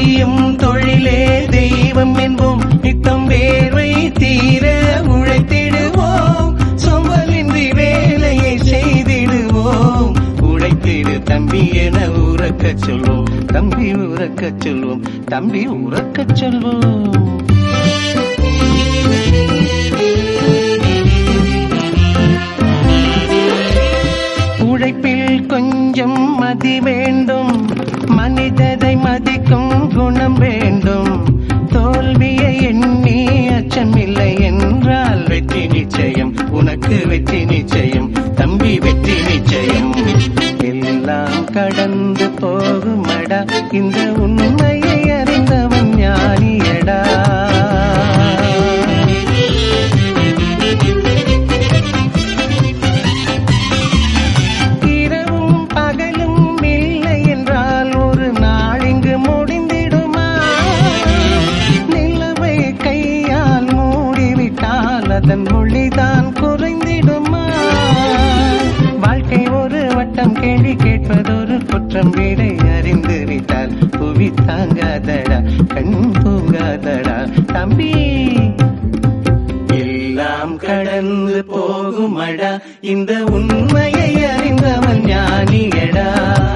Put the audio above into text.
செய்யும் தொழிலே தெய்வம் என்போம் நித்தம் வேர்வை தீர உழைத்திடுவோம் சோம்பலின்றி வேலையை செய்திடுவோம் உழைத்திடு தம்பி என உறக்கச் சொல்வோம் தம்பி உறக்கச் சொல்வோம் தம்பி உறக்கச் சொல்வோம் உழைப்பில் கொஞ்சம் மதி வேண்டும் மனிதரை மதிக்கும் குணம் வேண்டும் தோல்வியை எண்ணி அச்சமில்லை என்றால் வெற்றி நிச்சயம் உனக்கு வெற்றி நிச்சயம் தம்பி வெற்றி நிச்சயம் எல்லாம் கடந்து போகுமடா இந்த உண்மையை அறிந்தவன் ஞானியடா இரவும் பகலும் இல்லை என்றால் ஒரு நாள் இங்கு முடிந்திடுமா நிலவை கையால் மூடிவிட்டால் அதன் மொழிதான் குறைந்திடுமா வாழ்க்கை ஒரு வட்டம் கேள்வி கேட்பதொரு குற்றம் வீடை அறிந்து விட்டால் புவி தாங்காதடா கண் தூங்காதடா தம்பி எல்லாம் கடந்து போகுமடா இந்த உண்மையை அறிந்தவன் ஞானியடா